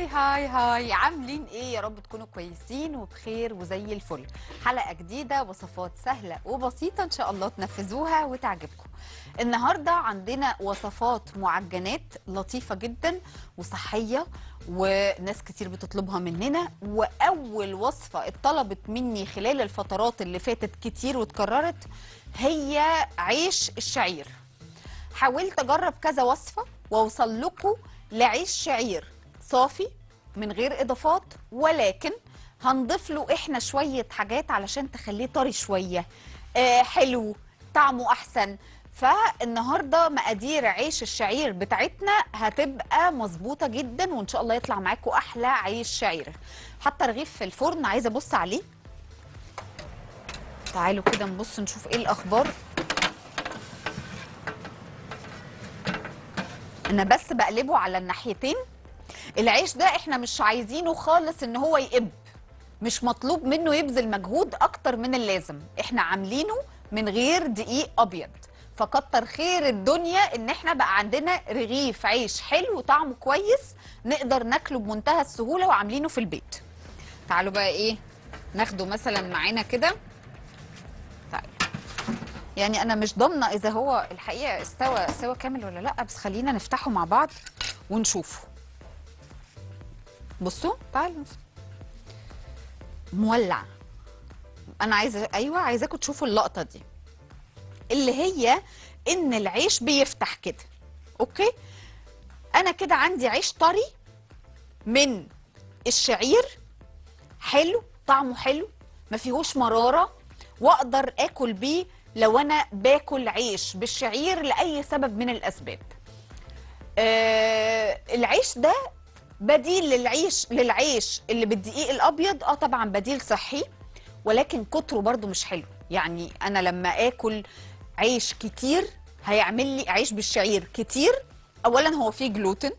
هاي هاي عاملين ايه يا رب تكونوا كويسين وبخير وزي الفل حلقة جديدة وصفات سهلة وبسيطة ان شاء الله تنفذوها وتعجبكم النهاردة عندنا وصفات معجنات لطيفة جدا وصحية وناس كتير بتطلبها مننا واول وصفة اتطلبت مني خلال الفترات اللي فاتت كتير واتكررت هي عيش الشعير حاولت اجرب كذا وصفه واوصل لكم لعيش شعير صافي من غير اضافات ولكن هنضيف له احنا شويه حاجات علشان تخليه طري شويه آه حلو طعمه احسن فالنهارده مقادير عيش الشعير بتاعتنا هتبقى مظبوطه جدا وان شاء الله يطلع معاكم احلى عيش شعير حتى رغيف في الفرن عايزه ابص عليه تعالوا كده نبص نشوف ايه الاخبار انا بس بقلبه على الناحيتين العيش ده احنا مش عايزينه خالص ان هو يقب مش مطلوب منه يبذل مجهود اكتر من اللازم احنا عاملينه من غير دقيق ابيض فكتر خير الدنيا ان احنا بقى عندنا رغيف عيش حلو طعمه كويس نقدر ناكله بمنتهى السهوله وعاملينه في البيت تعالوا بقى ايه ناخده مثلا معانا كده تعالوا يعني انا مش ضامنه اذا هو الحقيقه استوى استوى كامل ولا لا بس خلينا نفتحه مع بعض ونشوفه بصوا تعالوا مولع انا عايزه ايوه عايزاكم تشوفوا اللقطه دي اللي هي ان العيش بيفتح كده اوكي انا كده عندي عيش طري من الشعير حلو طعمه حلو ما فيهوش مراره واقدر اكل بيه لو انا باكل عيش بالشعير لاي سبب من الاسباب آه العيش ده بديل للعيش للعيش اللي بالدقيق الابيض اه طبعا بديل صحي ولكن كتره برضو مش حلو يعني انا لما اكل عيش كتير هيعمل لي عيش بالشعير كتير اولا هو فيه جلوتين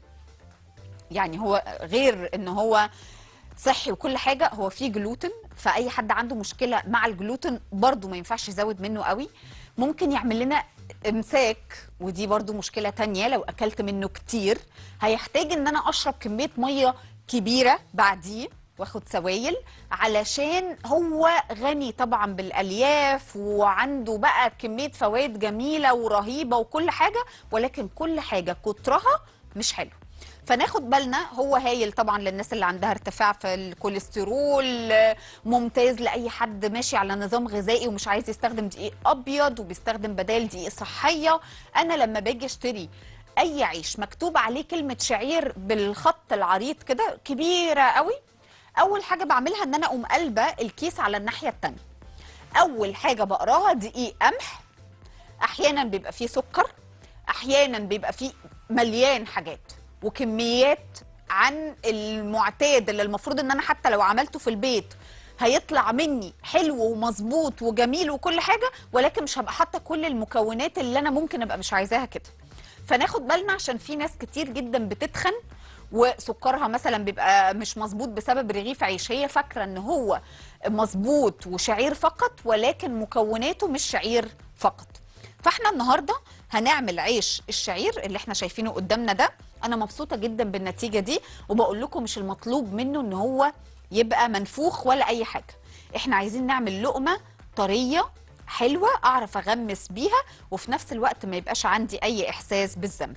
يعني هو غير ان هو صحي وكل حاجه هو فيه جلوتين فاي حد عنده مشكله مع الجلوتين برضو ما ينفعش يزود منه قوي ممكن يعمل لنا امساك ودي برضو مشكله تانية لو اكلت منه كتير هيحتاج ان انا اشرب كميه ميه كبيره بعديه واخد سوائل علشان هو غني طبعا بالالياف وعنده بقى كميه فوائد جميله ورهيبه وكل حاجه ولكن كل حاجه كترها مش حلو فناخد بالنا هو هايل طبعا للناس اللي عندها ارتفاع في الكوليسترول ممتاز لاي حد ماشي على نظام غذائي ومش عايز يستخدم دقيق ابيض وبيستخدم بدائل دقيق صحيه انا لما باجي اشتري اي عيش مكتوب عليه كلمه شعير بالخط العريض كده كبيره قوي اول حاجه بعملها ان انا اقوم قلبه الكيس على الناحيه الثانيه اول حاجه بقراها دقيق قمح احيانا بيبقى فيه سكر احيانا بيبقى فيه مليان حاجات وكميات عن المعتاد اللي المفروض ان انا حتى لو عملته في البيت هيطلع مني حلو ومظبوط وجميل وكل حاجه ولكن مش هبقى حاطه كل المكونات اللي انا ممكن ابقى مش عايزاها كده فناخد بالنا عشان في ناس كتير جدا بتتخن وسكرها مثلا بيبقى مش مظبوط بسبب رغيف عيش هي فاكره ان هو مظبوط وشعير فقط ولكن مكوناته مش شعير فقط فاحنا النهارده هنعمل عيش الشعير اللي احنا شايفينه قدامنا ده انا مبسوطه جدا بالنتيجه دي وبقول لكم مش المطلوب منه ان هو يبقى منفوخ ولا اي حاجه احنا عايزين نعمل لقمه طريه حلوه اعرف اغمس بيها وفي نفس الوقت ما يبقاش عندي اي احساس بالذنب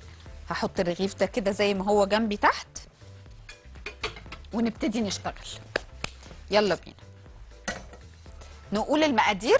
هحط الرغيف ده كده زي ما هو جنبي تحت ونبتدي نشتغل يلا بينا نقول المقادير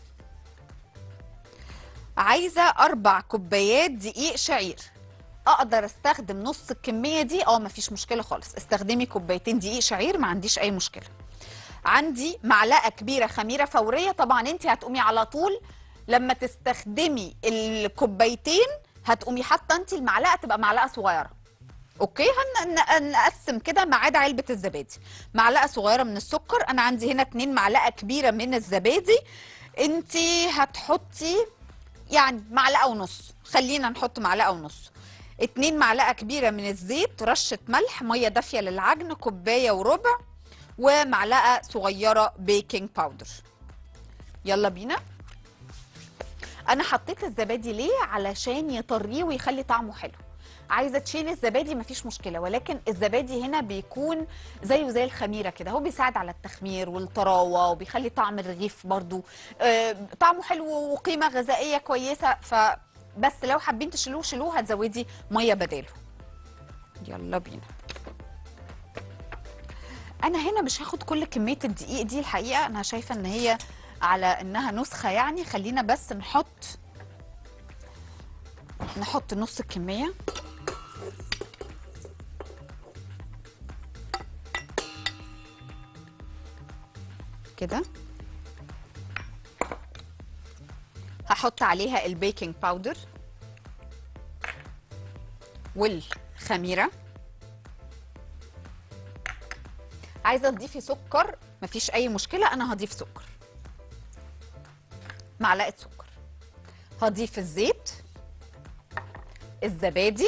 عايزه اربع كوبايات دقيق شعير اقدر استخدم نص الكميه دي اه مفيش مشكله خالص استخدمي كوبايتين دقيق شعير ما عنديش اي مشكله عندي معلقه كبيره خميره فوريه طبعا انت هتقومي على طول لما تستخدمي الكوبايتين هتقومي حاطه انت المعلقه تبقى معلقه صغيره اوكي هنقسم كده ما عدا علبه الزبادي معلقه صغيره من السكر انا عندي هنا اتنين معلقه كبيره من الزبادي انت هتحطي يعني معلقه ونص خلينا نحط معلقه ونص اتنين معلقه كبيره من الزيت رشه ملح ميه دافيه للعجن كوبايه وربع ومعلقه صغيره بيكنج باودر يلا بينا انا حطيت الزبادي ليه علشان يطريه ويخلي طعمه حلو عايزه تشيلي الزبادي مفيش مشكله ولكن الزبادي هنا بيكون زيه زي الخميره كده هو بيساعد على التخمير والطراوه وبيخلي طعم الرغيف برضو آه، طعمه حلو وقيمه غذائيه كويسه فبس لو حابين تشيلوه شيلوه هتزودي ميه بداله يلا بينا انا هنا مش هاخد كل كميه الدقيق دي الحقيقه انا شايفه ان هي على انها نسخه يعني خلينا بس نحط نحط نص الكميه كده هحط عليها البيكنج باودر والخميره عايزه تضيفي سكر مفيش اي مشكله انا هضيف سكر معلقه سكر هضيف الزيت الزبادي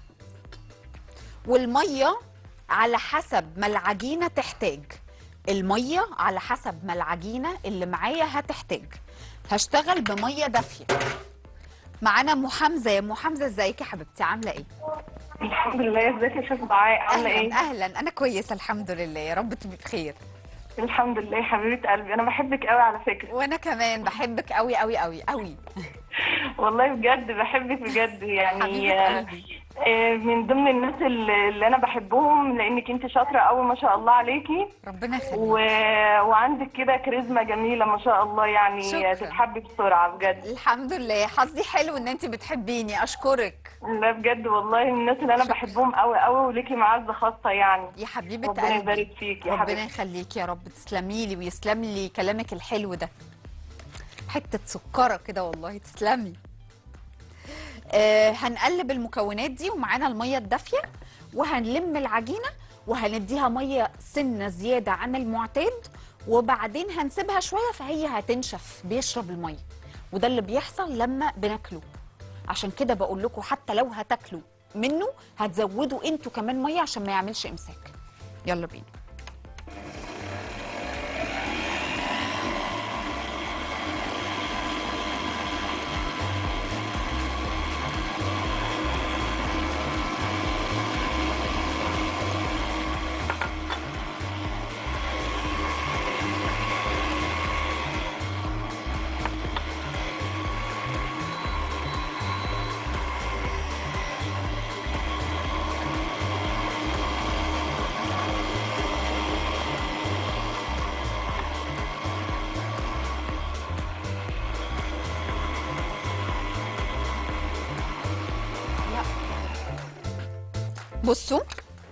والميه على حسب ما العجينه تحتاج الميه على حسب ما العجينه اللي معايا هتحتاج هشتغل بميه دافيه معانا ام حمزه يا ام حمزه ازيك يا حبيبتي عامله ايه الحمد لله ازيك يا شيخ دعاء عامله اهلا ايه؟ اهلا انا كويسه الحمد لله يا رب تبقي بخير الحمد لله حبيبه قلبي انا بحبك قوي على فكره وانا كمان بحبك قوي قوي قوي قوي والله بجد بحبك بجد حبيبه يعني آه، قلبي آه، من ضمن الناس اللي اللي انا بحبهم لانك انت شاطره قوي ما شاء الله عليكي ربنا يخليك و... وعندك كده كاريزما جميله ما شاء الله يعني شكراً. تتحبي بسرعه بجد الحمد لله حظي حلو ان انت بتحبيني اشكرك لا بجد والله من الناس اللي انا شكراً. بحبهم قوي قوي وليكي معزه خاصه يعني يا حبيبه ربنا قلبي يبارك فيك يا ربنا حبيبتي يخليك يا رب تسلمي لي ويسلم لي كلامك الحلو ده حته سكره كده والله تسلمي آه هنقلب المكونات دي ومعانا الميه الدافيه وهنلم العجينه وهنديها ميه سنه زياده عن المعتاد وبعدين هنسيبها شويه فهي هتنشف بيشرب الميه وده اللي بيحصل لما بناكله عشان كده بقول لكم حتى لو هتاكلوا منه هتزودوا انتوا كمان ميه عشان ما يعملش امساك يلا بينا بصوا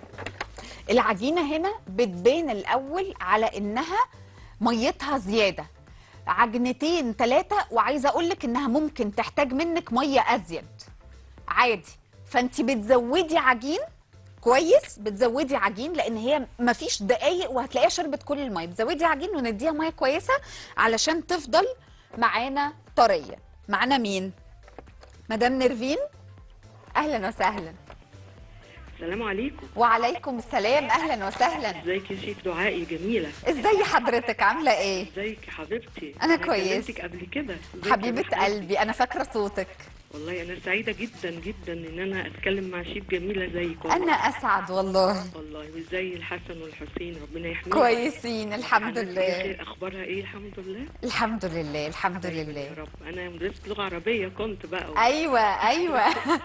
العجينه هنا بتبان الاول على انها ميتها زياده عجنتين ثلاثه وعايزه اقول لك انها ممكن تحتاج منك ميه ازيد عادي فانت بتزودي عجين كويس بتزودي عجين لان هي مفيش دقايق وهتلاقيها شربت كل الميه بتزودي عجين ونديها ميه كويسه علشان تفضل معانا طريه معانا مين مدام نرفين اهلا وسهلا السلام عليكم وعليكم السلام اهلا وسهلا ازيك يا شيخ دعائي جميلة ازاي حضرتك عامله ايه ازيك يا حبيبتي أنا كويس. كلمتك قبل كده ازيك يا حبيبه حبيبتي؟ قلبي انا فاكره صوتك والله انا سعيدة جدا جدا ان انا اتكلم مع شيف جميلة زيك والله. انا اسعد والله والله وازاي الحسن والحسين ربنا يحميهم كويسين الحمد حبيبتي لله بخير، اخبارها ايه الحمد لله الحمد لله الحمد يا لله رب انا مدرسة لغة عربية كنت بقى ايوه ايوه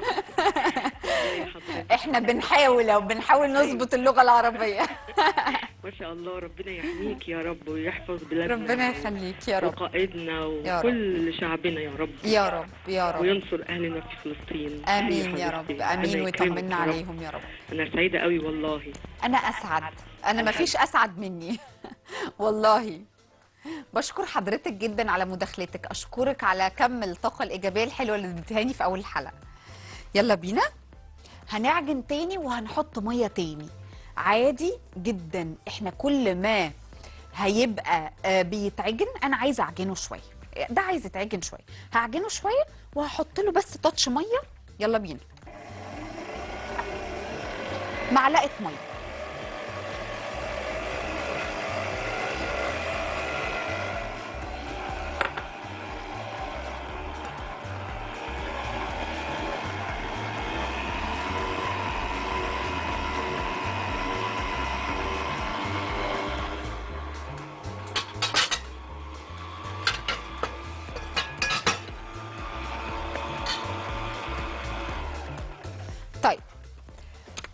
ازي حضرتك احنا بنحاول او بنحاول نظبط اللغه العربيه ما شاء الله ربنا يحميك يا رب ويحفظ بلادنا ربنا يخليك يا رب وقائدنا يا رب. وكل شعبنا يا رب يا رب يا رب وينصر اهلنا في فلسطين امين يا حبيبتي. رب ربنا امين يكرمك ويطمنا يا رب. عليهم يا رب انا سعيده قوي والله انا اسعد انا ما فيش اسعد مني والله بشكر حضرتك جدا على مداخلتك اشكرك على كم الطاقه الايجابيه الحلوه اللي اديتهاني في اول الحلقه يلا بينا هنعجن تاني وهنحط ميه تاني عادي جدا احنا كل ما هيبقى آه، بيتعجن انا عايزه اعجنه شويه ده عايز يتعجن شويه هعجنه شويه وهحط له بس تاتش ميه يلا بينا معلقه ميه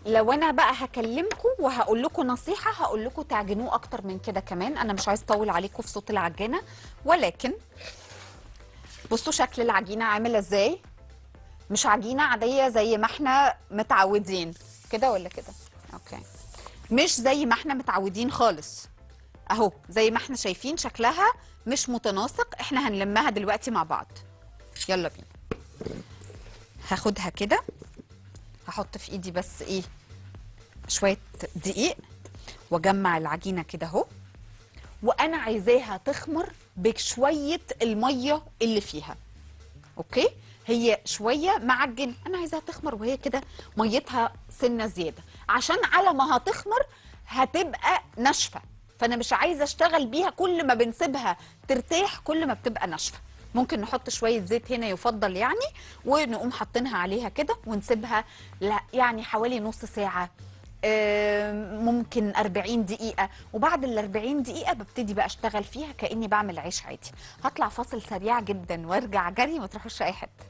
لو انا بقى هكلمكم وهقول لكم نصيحه هقول لكم تعجنوه اكتر من كده كمان انا مش عايز اطول عليكم في صوت العجانه ولكن بصوا شكل العجينه عامل ازاي مش عجينه عاديه زي ما احنا متعودين كده ولا كده اوكي مش زي ما احنا متعودين خالص اهو زي ما احنا شايفين شكلها مش متناسق احنا هنلمها دلوقتي مع بعض يلا بينا هاخدها كده هحط في ايدي بس ايه شويه دقيق واجمع العجينه كده اهو وانا عايزاها تخمر بشويه الميه اللي فيها اوكي هي شويه معجنه انا عايزاها تخمر وهي كده ميتها سنه زياده عشان على ما هتخمر هتبقى ناشفه فانا مش عايزه اشتغل بيها كل ما بنسيبها ترتاح كل ما بتبقى ناشفه ممكن نحط شويه زيت هنا يفضل يعني ونقوم حاطينها عليها كده ونسيبها لا يعني حوالي نص ساعه آم، ممكن 40 دقيقة وبعد ال 40 دقيقة ببتدي بقى اشتغل فيها كأني بعمل عيش عادي هطلع فاصل سريع جدا وارجع جري ما تروحوش اي حتة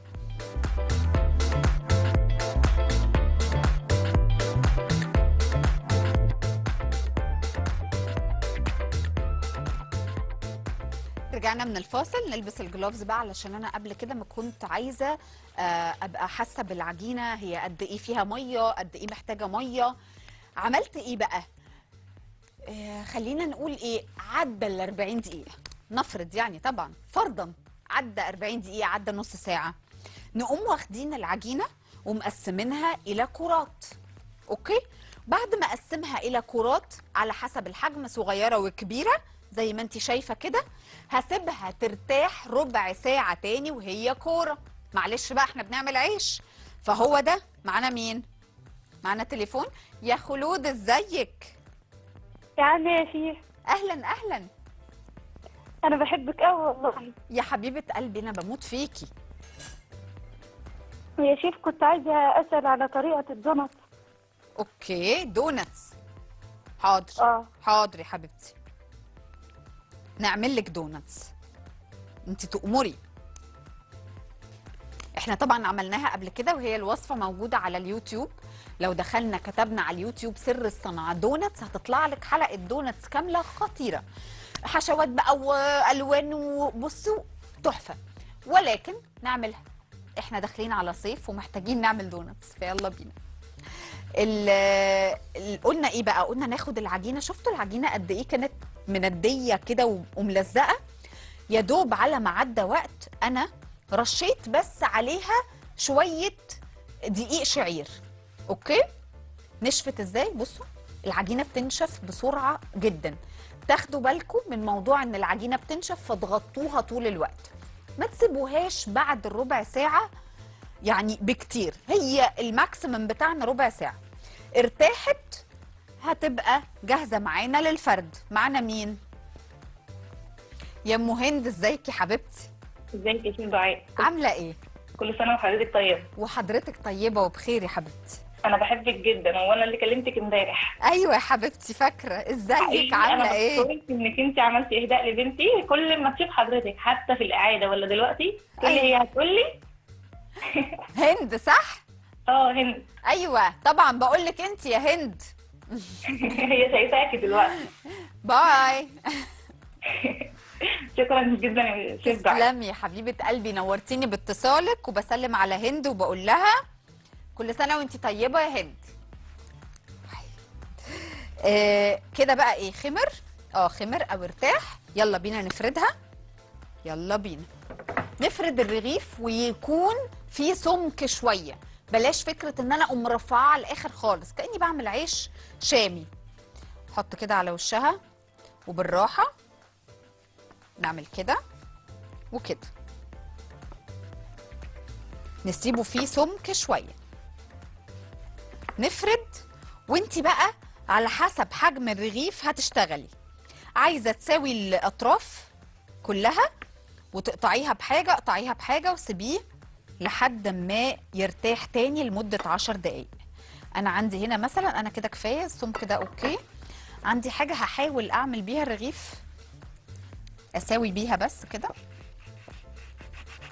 رجعنا من الفاصل نلبس الجلوفز بقى علشان انا قبل كده ما كنت عايزه آه، ابقى حاسه بالعجينه هي قد ايه فيها ميه قد ايه محتاجه ميه عملت ايه بقى آه، خلينا نقول ايه عدى ال 40 دقيقه نفرض يعني طبعا فرضا عدى 40 دقيقه عدى نص ساعه نقوم واخدين العجينه ومقسمينها الى كرات اوكي بعد ما اقسمها الى كرات على حسب الحجم صغيره وكبيره زي ما انت شايفه كده هسيبها ترتاح ربع ساعه تاني وهي كوره معلش بقى احنا بنعمل عيش فهو ده معانا مين معانا تليفون يا خلود ازيك يا عم يا شيخ اهلا اهلا انا بحبك قوي والله يا حبيبه قلبي انا بموت فيكي يا شيخ كنت عايزه اسال على طريقه الدونت اوكي دونتس حاضر اه حاضر يا حبيبتي نعمل لك دونتس انت تأمري احنا طبعا عملناها قبل كده وهي الوصفه موجوده على اليوتيوب لو دخلنا كتبنا على اليوتيوب سر الصنعه دونتس هتطلع لك حلقه دونتس كامله خطيره حشوات بقى والوان وبصوا تحفه ولكن نعملها احنا داخلين على صيف ومحتاجين نعمل دونتس فيلا بينا ال- ال- قلنا ايه بقى قلنا ناخد العجينه شفتوا العجينه قد ايه كانت منديه كده و- وملزقه يا دوب على ما عدى وقت انا رشيت بس عليها شويه دقيق شعير اوكي نشفت ازاي بصوا العجينه بتنشف بسرعه جدا تاخدوا بالكم من موضوع ان العجينه بتنشف فتغطوها طول الوقت ما تسيبوهاش بعد الربع ساعه يعني بكتير هي الماكسيمم بتاعنا ربع ساعه ارتاحت هتبقى جاهزه معانا للفرد معانا مين يا ام هند ازيك يا حبيبتي ازيك يا شيخ دعاء عامله ايه كل سنه وحضرتك طيب وحضرتك طيبه وبخير يا حبيبتي انا بحبك جدا وانا اللي كلمتك امبارح ايوه يا حبيبتي فاكره ازيك حقيقي عامله انا ايه بشكرك انك انت عملتي اهداء لبنتي كل ما تشوف حضرتك حتى في الاعاده ولا دلوقتي تقول لي أيوة. هي هتقول لي هند صح اه هند ايوه طبعا بقول لك انت يا هند هي شايفاكي دلوقتي باي شكرا جدا يا شيخ دعاء تسلمي يا حبيبه قلبي نورتيني باتصالك وبسلم على هند وبقول لها كل سنه وانت طيبه يا هند آه كده بقى ايه خمر اه خمر او ارتاح يلا بينا نفردها يلا بينا نفرد الرغيف ويكون في سمك شويه بلاش فكره ان انا اقوم مرفعاه على الاخر خالص كاني بعمل عيش شامي حط كده على وشها وبالراحه نعمل كده وكده نسيبه فيه سمك شويه نفرد وانت بقى على حسب حجم الرغيف هتشتغلي عايزه تساوي الاطراف كلها وتقطعيها بحاجه اقطعيها بحاجه وسيبيه لحد ما يرتاح تاني لمده عشر دقايق انا عندي هنا مثلا انا كده كفايه السمك ده اوكي عندي حاجه هحاول اعمل بيها الرغيف اساوي بيها بس كده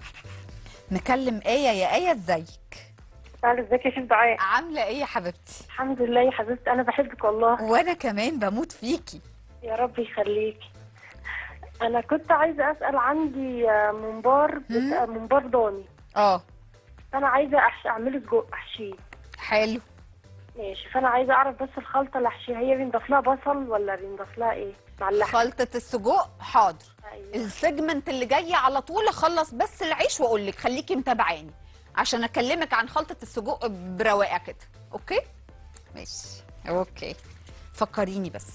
نكلم ايه يا ايه ازيك تعالى ازيك يا شيخ دعاء عامله ايه يا حبيبتي الحمد لله يا حبيبتي انا بحبك والله وانا كمان بموت فيكي يا رب يخليكي انا كنت عايزه اسال عندي آه، ممبار بت- مم. آه، ممبار ضاني اه فانا عايزه أحش... اعمله سجق احشيه حلو ماشي فانا عايزه اعرف بس الخلطه اللي احشيها هي بينضاف لها بصل ولا بينضاف لها ايه مع اللحمه خلطه السجق حاضر أيوة. السيجمنت اللي جاي على طول اخلص بس العيش واقول لك خليكي متابعاني عشان اكلمك عن خلطه السجق برواقه كده اوكي ماشي اوكي فكريني بس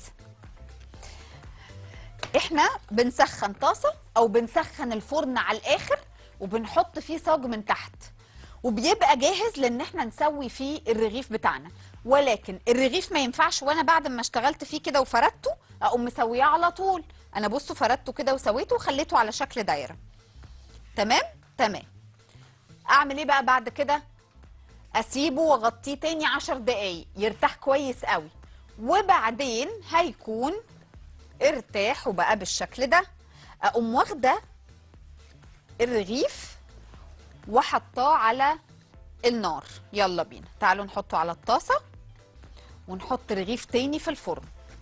احنا بنسخن طاسه او بنسخن الفرن على الاخر وبنحط فيه صاج من تحت وبيبقى جاهز لان احنا نسوي فيه الرغيف بتاعنا ولكن الرغيف ما ينفعش وانا بعد ما اشتغلت فيه كده وفردته اقوم مسويه على طول انا بصوا فردته كده وسويته وخليته على شكل دايره تمام تمام اعمل ايه بقى بعد كده اسيبه واغطيه تاني عشر دقايق يرتاح كويس قوي وبعدين هيكون ارتاح وبقى بالشكل ده اقوم واخده الرغيف وحطاه على النار يلا بينا تعالوا نحطه على الطاسه ونحط رغيف تاني في الفرن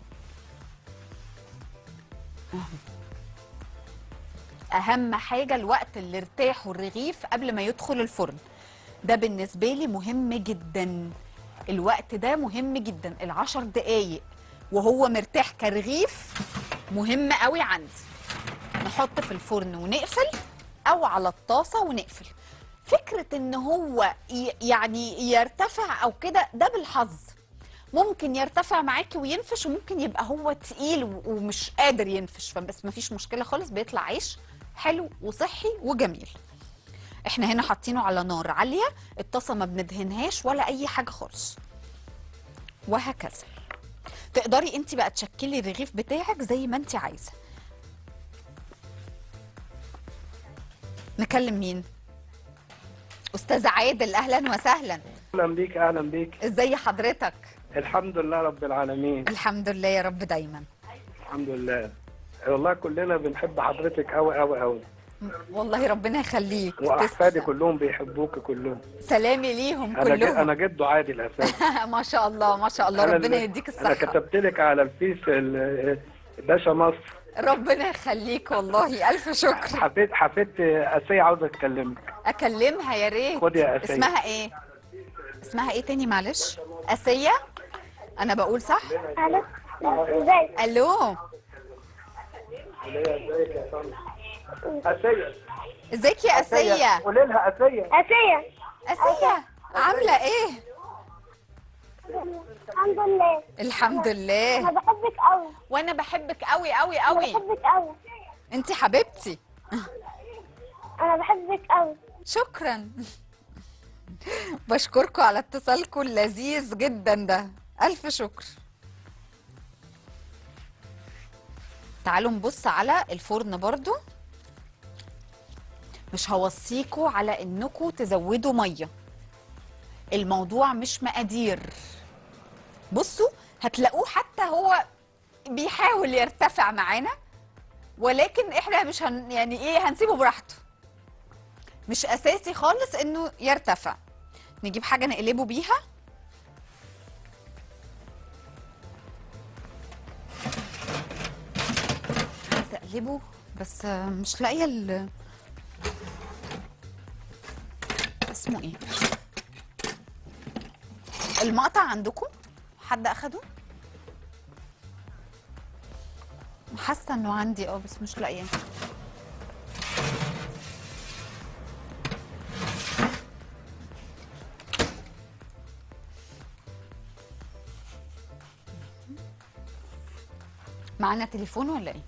اهم حاجه الوقت اللي ارتاحه الرغيف قبل ما يدخل الفرن ده بالنسبه لي مهم جدا الوقت ده مهم جدا العشر دقايق وهو مرتاح كرغيف مهم قوي عندي نحط في الفرن ونقفل او على الطاسه ونقفل فكره ان هو ي- يعني يرتفع او كده ده بالحظ ممكن يرتفع معاكي وينفش وممكن يبقى هو تقيل و- ومش قادر ينفش فبس مفيش مشكله خالص بيطلع عيش حلو وصحي وجميل احنا هنا حاطينه على نار عاليه الطاسه ما بندهنهاش ولا اي حاجه خالص وهكذا تقدري انت بقى تشكلي الرغيف بتاعك زي ما انت عايزه نكلم مين استاذ عادل اهلا وسهلا اهلا بيك اهلا بيك ازي حضرتك الحمد لله رب العالمين الحمد لله يا رب دايما الحمد لله والله كلنا بنحب حضرتك قوي قوي قوي والله ربنا يخليك واحفادي تسلم. كلهم بيحبوك كلهم سلامي ليهم انا ج... كلهم انا جده عادل اساسا ما شاء الله ما شاء الله أنا ربنا اللي- يديك انا الصحة كتبت لك على الفيس ال- باشا مصر ربنا يخليك والله ألف شكر حفيد حفيدت اسيه عاوزه اتكلمك أكلمها يا ريت خد يا أسية. اسمها إيه؟ اسمها إيه تاني معلش؟ أسية؟ أنا بقول صح؟ الو ازيك ألو اسيه ازيك يا أسية؟ قولي لها اسيه اسيا أسية عاملة إيه؟ الحمد لله الحمد لله انا بحبك قوي وأنا بحبك قوي قوي قوي بحبك قوي أنت حبيبتي انا بحبك قوي شكرا بشكركم على اتصالكم اللذيذ جدا ده ألف شكر تعالوا نبص على الفرن برضو مش هوصيكوا على انكم تزودوا ميه الموضوع مش مقادير بصوا هتلاقوه حتى هو بيحاول يرتفع معانا ولكن احنا مش هن يعني ايه هنسيبه براحته مش اساسي خالص انه يرتفع نجيب حاجه نقلبه بيها عايزه اقلبه بس مش لاقيه ال اسمه ايه المقطع عندكم حد اخده حاسه انه عندي اه بس مش لاقياه معانا تليفون ولا ايه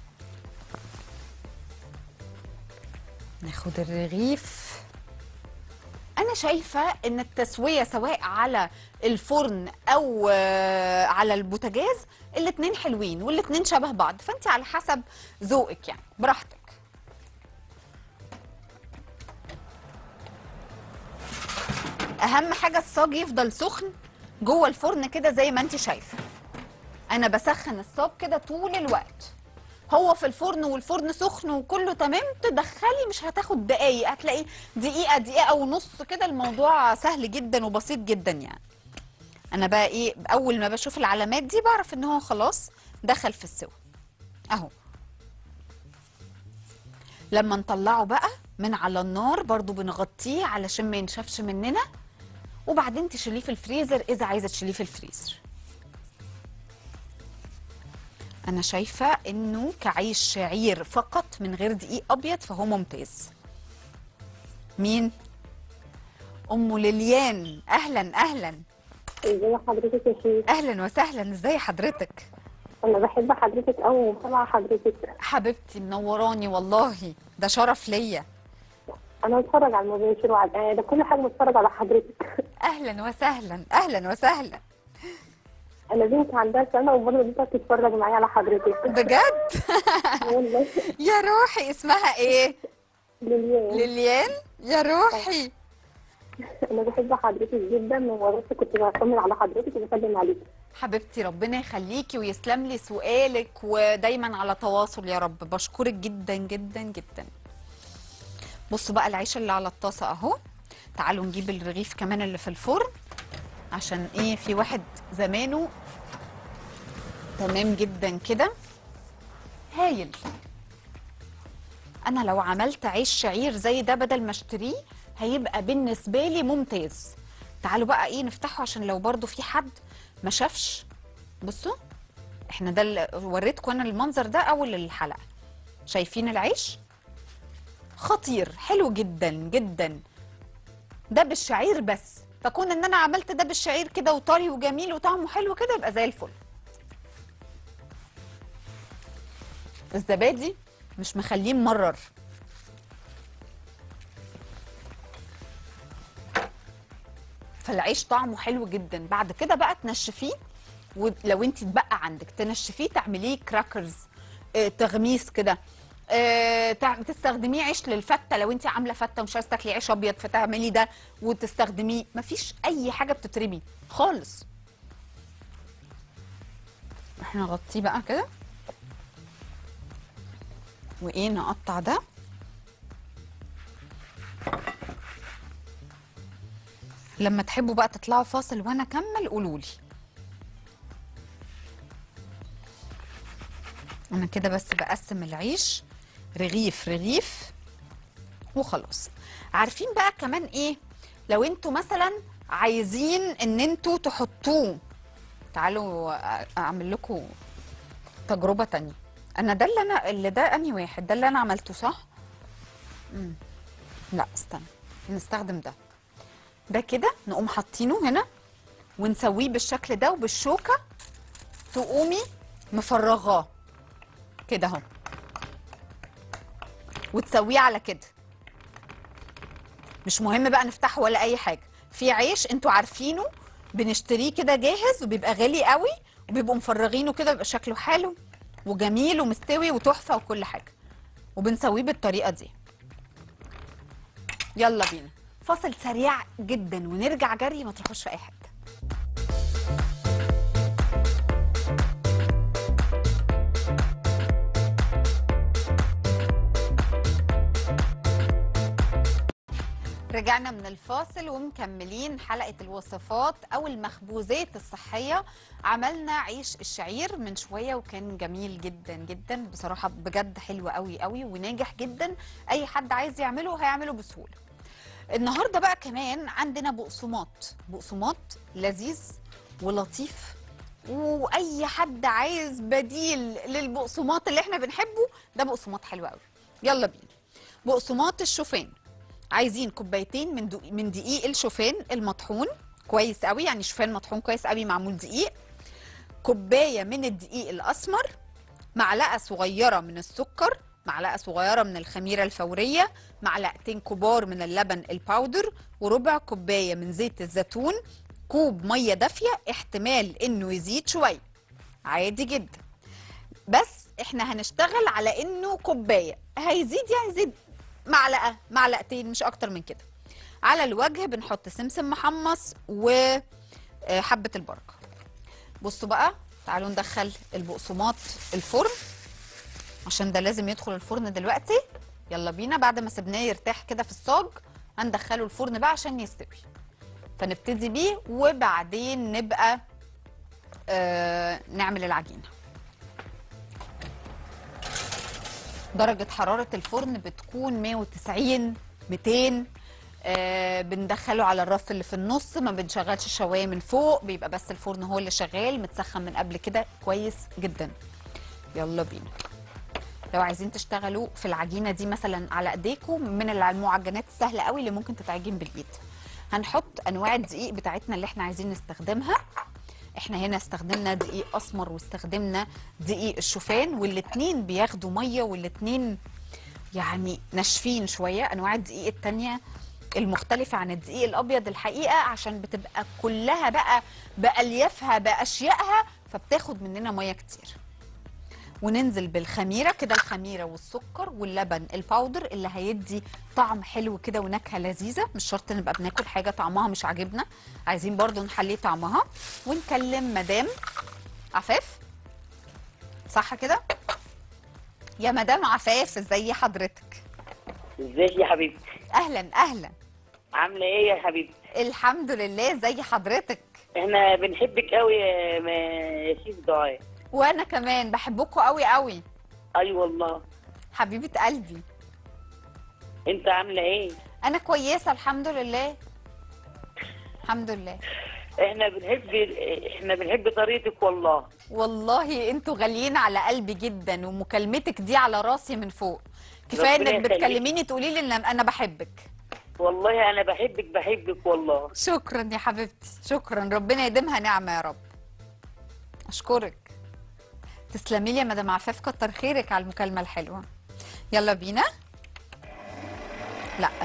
ناخد الرغيف انا شايفه ان التسويه سواء على الفرن او آه، على البوتاجاز الاتنين حلوين والاتنين شبه بعض فانت على حسب ذوقك يعني براحتك اهم حاجه الصاج يفضل سخن جوه الفرن كده زي ما انت شايفه انا بسخن الصاج كده طول الوقت هو في الفرن والفرن سخن وكله تمام تدخلي مش هتاخد دقايق هتلاقي دقيقه دقيقه ونص كده الموضوع سهل جدا وبسيط جدا يعني انا بقى ايه اول ما بشوف العلامات دي بعرف ان هو خلاص دخل في السوا اهو لما نطلعه بقى من على النار برضو بنغطيه علشان ما ينشفش مننا وبعدين تشيليه في الفريزر اذا عايزه تشيليه في الفريزر انا شايفه انه كعيش شعير فقط من غير دقيق ابيض فهو ممتاز مين ام ليليان اهلا اهلا ازي حضرتك يا شيخ اهلا وسهلا ازاي حضرتك انا بحب حضرتك قوي ومتابعه حضرتك حبيبتي منوراني والله ده شرف ليا انا بتفرج على المباشر وعلى الآية ده كل حاجه بتفرج على حضرتك اهلا وسهلا اهلا وسهلا انا بنتي عندها سنه وبرضه بنتها بتتفرج معايا على حضرتك بجد والله يا روحي اسمها ايه ليليان ليليان يا روحي انا بحب حضرتك جدا وبس كنت بطمن على حضرتك وبسلم عليك حبيبتي ربنا يخليكي ويسلم لي سؤالك ودايما على تواصل يا رب بشكرك جدا جدا جدا بصوا بقى العيش اللي على الطاسه اهو تعالوا نجيب الرغيف كمان اللي في الفرن عشان ايه في واحد زمانه تمام جدا كده هايل انا لو عملت عيش شعير زي ده بدل ما اشتريه هيبقى بالنسبه لي ممتاز تعالوا بقى ايه نفتحه عشان لو برضو في حد ما شافش بصوا احنا ده اللي وريتكم انا المنظر ده اول الحلقه شايفين العيش خطير حلو جدا جدا ده بالشعير بس فكون ان انا عملت ده بالشعير كده وطري وجميل وطعمه حلو كده يبقى زي الفل الزبادي مش مخليه ممرر فالعيش طعمه حلو جدا بعد كده بقى تنشفيه ولو انت اتبقى عندك تنشفيه تعمليه كراكرز اه تغميس كده اه تع- تستخدميه عيش للفته لو انت عامله فته ومش عايزه تاكلي عيش ابيض فتعملي ده وتستخدميه مفيش اي حاجه بتترمي خالص احنا نغطيه بقى كده وايه نقطع ده لما تحبوا بقى تطلعوا فاصل وانا اكمل قولوا لي انا كده بس بقسم العيش رغيف رغيف وخلاص عارفين بقى كمان ايه لو انتوا مثلا عايزين ان انتوا تحطوه تعالوا أ- اعمل لكم تجربة تانية انا ده اللي انا اللي ده انهي واحد ده اللي انا عملته صح مم. لا استنى نستخدم ده ده كده نقوم حاطينه هنا ونسويه بالشكل ده وبالشوكة تقومي مفرغاه كده اهو وتسويه على كده مش مهم بقى نفتحه ولا اي حاجه في عيش انتوا عارفينه بنشتريه كده جاهز وبيبقى غالي قوي وبيبقوا مفرغينه كده بيبقى شكله حلو وجميل ومستوي وتحفه وكل حاجه وبنسويه بالطريقه دي يلا بينا فاصل سريع جدا ونرجع جري ما تروحوش في اي حته رجعنا من الفاصل ومكملين حلقة الوصفات أو المخبوزات الصحية عملنا عيش الشعير من شوية وكان جميل جدا جدا بصراحة بجد حلو قوي قوي وناجح جدا أي حد عايز يعمله هيعمله بسهولة النهاردة بقى كمان عندنا بقسماط بقسماط لذيذ ولطيف واي حد عايز بديل للبقسماط اللي احنا بنحبه ده بقسماط حلو قوي يلا بينا بقسماط الشوفان عايزين كوبايتين من دقيق من دقيق الشوفان المطحون كويس قوي يعني شوفان مطحون كويس قوي معمول دقيق كوبايه من الدقيق الاسمر معلقه صغيره من السكر معلقه صغيره من الخميره الفوريه معلقتين كبار من اللبن الباودر وربع كوبايه من زيت الزيتون كوب ميه دافيه احتمال انه يزيد شويه عادي جدا بس احنا هنشتغل على انه كوبايه هيزيد يعني يزيد معلقه معلقتين مش اكتر من كده على الوجه بنحط سمسم محمص وحبه البركه بصوا بقى تعالوا ندخل البقسماط الفرن عشان ده لازم يدخل الفرن دلوقتي يلا بينا بعد ما سبناه يرتاح كده في الصاج هندخله الفرن بقى عشان يستوي فنبتدي بيه وبعدين نبقى آه نعمل العجينه درجة حرارة الفرن بتكون 190 200 آه بندخله على الرف اللي في النص ما بنشغلش الشوايه من فوق بيبقى بس الفرن هو اللي شغال متسخن من قبل كده كويس جدا يلا بينا لو عايزين تشتغلوا في العجينه دي مثلا على ايديكم من المعجنات السهله قوي اللي ممكن تتعجن بالايد هنحط انواع الدقيق بتاعتنا اللي احنا عايزين نستخدمها احنا هنا استخدمنا دقيق اسمر واستخدمنا دقيق الشوفان والاتنين بياخدوا ميه والاتنين يعني ناشفين شويه انواع الدقيق التانية المختلفة عن الدقيق الأبيض الحقيقة عشان بتبقى كلها بقى بأليافها بأشيائها فبتاخد مننا مية كتير وننزل بالخميرة كده الخميرة والسكر واللبن الباودر اللي هيدي طعم حلو كده ونكهة لذيذة مش شرط نبقى بناكل حاجة طعمها مش عاجبنا عايزين برضو نحلي طعمها ونكلم مدام عفاف صح كده يا مدام عفاف ازي حضرتك ازيك يا حبيبتي اهلا اهلا عامله ايه يا حبيبتي الحمد لله زي حضرتك احنا بنحبك قوي يا م- يا شيف دعاء وانا كمان بحبكم قوي قوي اي والله حبيبه قلبي انت عامله ايه انا كويسه الحمد لله الحمد لله احنا بنحب احنا بنحب طريقتك والله والله انتوا غاليين على قلبي جدا ومكالمتك دي على راسي من فوق كفايه ربنا انك يخليك. بتكلميني تقولي لي ان انا بحبك والله انا بحبك بحبك والله شكرا يا حبيبتي شكرا ربنا يديمها نعمه يا رب اشكرك تسلمي لي يا مدام عفاف كتر خيرك على المكالمه الحلوه يلا بينا لا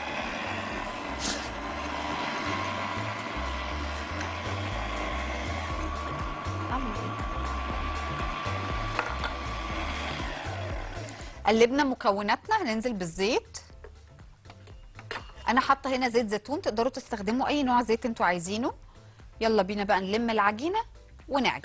أعمل إيه؟ قلبنا مكوناتنا هننزل بالزيت انا حاطه هنا زيت زيتون تقدروا تستخدموا اي نوع زيت انتوا عايزينه يلا بينا بقى نلم العجينه ونعجن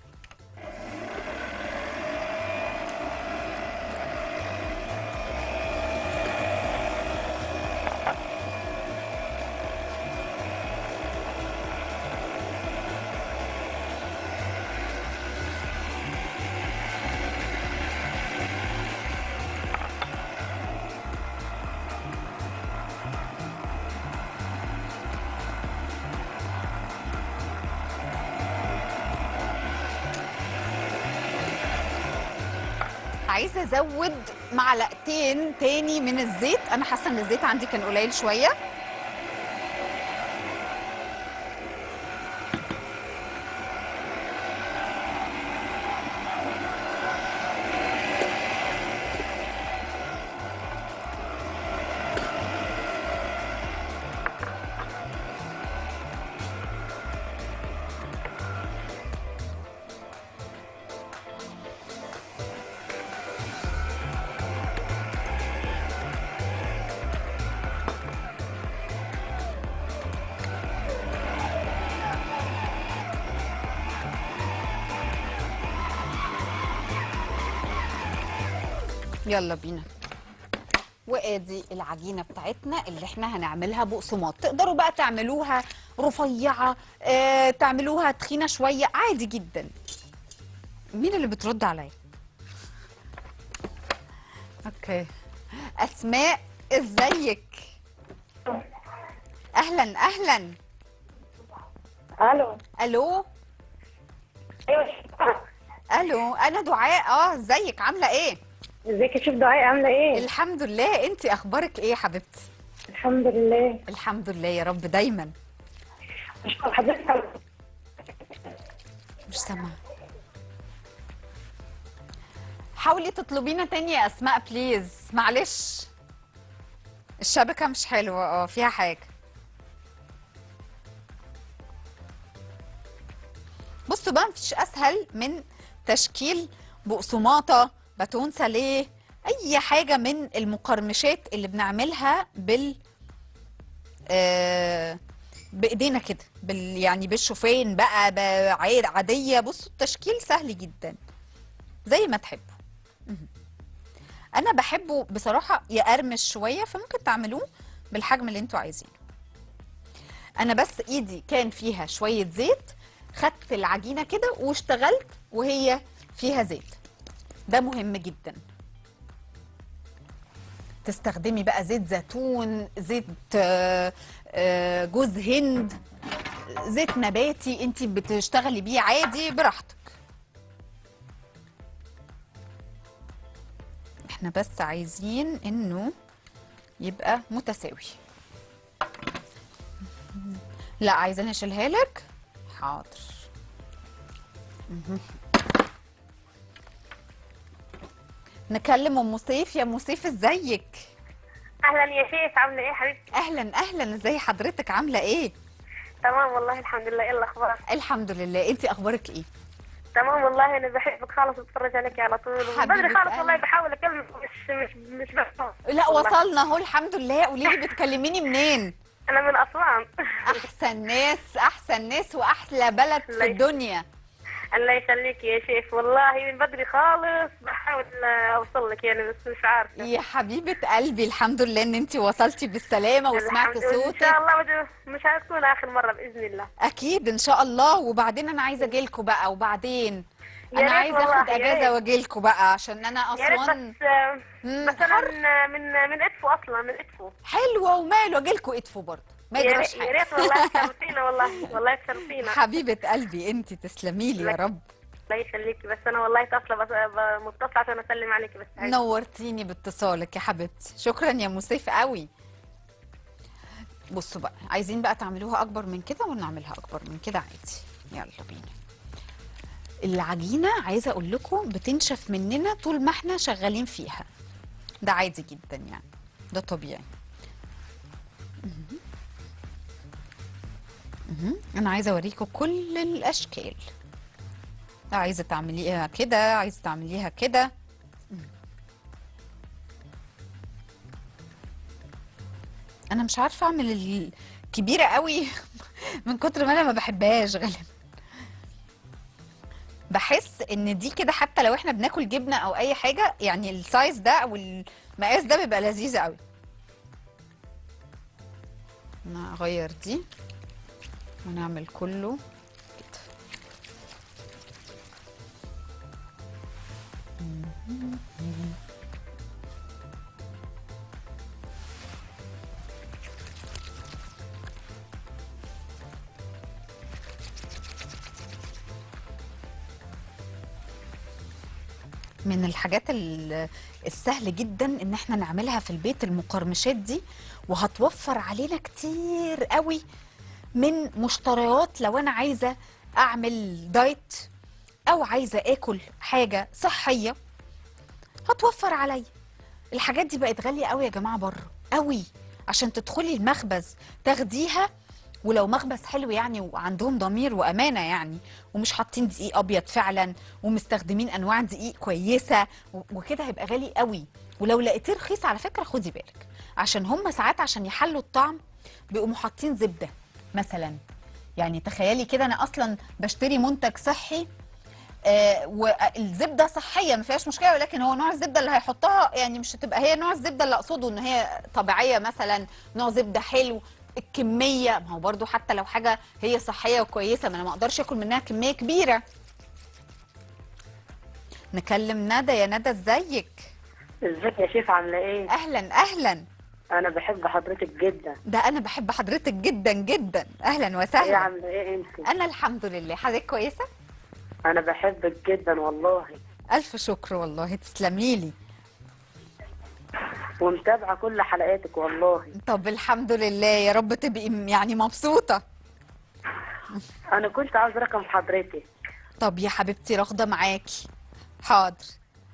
عايزه ازود معلقتين تاني من الزيت انا حاسه ان الزيت عندي كان قليل شويه يلا بينا وادي العجينه بتاعتنا اللي احنا هنعملها بقسماط تقدروا بقى تعملوها رفيعه اه تعملوها تخينه شويه عادي جدا مين اللي بترد عليا اوكي اسماء ازيك اهلا اهلا الو الو ايوه الو انا دعاء اه ازيك عامله ايه ازيك يا شيف دعاء عامله ايه الحمد لله انت اخبارك ايه يا حبيبتي الحمد لله الحمد لله يا رب دايما اشكر حضرتك على- مش سامعه حاولي تطلبينا تاني يا اسماء بليز معلش الشبكه مش حلوه اه فيها حاجه بصوا بقى مفيش اسهل من تشكيل بقسماطه باتون ساليه اي حاجه من المقرمشات اللي بنعملها بال آه بايدينا كده بال يعني بالشوفان بقى بعيد عاديه بصوا التشكيل سهل جدا زي ما تحبوا مهم. انا بحبه بصراحه يقرمش شويه فممكن تعملوه بالحجم اللي انتوا عايزينه انا بس ايدي كان فيها شويه زيت خدت العجينه كده واشتغلت وهي فيها زيت ده مهم جدا تستخدمي بقى زيت زيتون زيت آه، آه، جوز هند زيت نباتي انت بتشتغلي بيه عادي براحتك احنا بس عايزين انه يبقى متساوي لا عايزاني اشيلها لك حاضر مهم. نكلم ام سيف يا ام سيف ازيك اهلا يا شيخ عامله ايه حبيبتي اهلا اهلا ازي حضرتك عامله ايه تمام والله الحمد لله ايه الاخبار الحمد لله انت اخبارك ايه تمام والله انا بحبك خالص بتفرج عليك على طول من حبيبة بدري خالص قلبي. والله بحاول اكلمك مش مش مش بفهم لا والله. وصلنا اهو الحمد لله قولي لي بتكلميني منين انا من اسوان احسن ناس احسن ناس واحلى بلد في الله يس- الدنيا الله يخليك يا شيخ والله من بدري خالص بحاول اوصل لك يعني بس مش عارفه يا حبيبه قلبي الحمد لله ان انت وصلتي بالسلامه وسمعت الحمد لله. ان صوتك شاء الله مش- مش هتكون اخر مره باذن الله اكيد ان شاء الله وبعدين انا عايزه اجي لكم بقى وبعدين يا انا ريت عايزه والله، اخد يا اجازه ريت. واجي لكم بقى عشان انا يا ريت اسوان بس آه، مم، بس انا حر. من من من ادفو اصلا من ادفو حلوه وماله اجي لكم ادفوا برضه ما يا يجراش ريت يا حاجه ريت والله تشرفينا والله والله تشرفينا حبيبه قلبي انت تسلمي لي يا لك- رب الله يخليكي بس انا والله اتصله بس ب- متصله عشان اسلم عليكي بس نورتيني باتصالك يا حبيبتي شكرا يا مسيف قوي بصوا بقى عايزين بقى تعملوها اكبر من كده ونعملها اكبر من كده عادي يلا بينا العجينه عايزه اقول لكم بتنشف مننا طول ما احنا شغالين فيها ده عادي جدا يعني ده طبيعي مهم. مهم. انا عايزه اوريكم كل الاشكال عايزه تعمليها كده عايزه تعمليها كده انا مش عارفه اعمل الكبيره قوي من كتر ما انا ما بحبهاش غالبا بحس ان دي كده حتى لو احنا بناكل جبنه او اي حاجه يعني السايز ده او المقاس ده بيبقى لذيذ قوي انا اغير دي ونعمل كله كده من الحاجات ال- السهل جدا ان احنا نعملها في البيت المقرمشات دي وهتوفر علينا كتير قوي من مشتريات لو انا عايزه اعمل دايت او عايزه اكل حاجه صحيه هتوفر عليا الحاجات دي بقت غاليه قوي يا جماعه بره قوي عشان تدخلي المخبز تاخديها ولو مخبز حلو يعني وعندهم ضمير وامانه يعني ومش حاطين دقيق ابيض فعلا ومستخدمين انواع دقيق كويسه و- وكده هيبقى غالي قوي ولو لقيتيه رخيص على فكره خدي بالك عشان هم ساعات عشان يحلوا الطعم بيقوموا حاطين زبده مثلا يعني تخيلي كده انا اصلا بشتري منتج صحي آه والزبده صحيه ما فيهاش مشكله ولكن هو نوع الزبده اللي هيحطها يعني مش هتبقى هي نوع الزبده اللي اقصده ان هي طبيعيه مثلا نوع زبده حلو الكميه ما هو برضو حتى لو حاجه هي صحيه وكويسه ما انا ما اقدرش اكل منها كميه كبيره نكلم ندى يا ندى ازيك ازيك يا شيف عامله ايه اهلا اهلا انا بحب حضرتك جدا ده انا بحب حضرتك جدا جدا اهلا ايه وسهلا عامله ايه انت انا الحمد لله حضرتك كويسه انا بحبك جدا والله الف شكر والله تسلمي لي ومتابعه كل حلقاتك والله طب الحمد لله يا رب تبقي م- يعني مبسوطه انا كنت عاوز رقم حضرتك طب يا حبيبتي راغده معاكي حاضر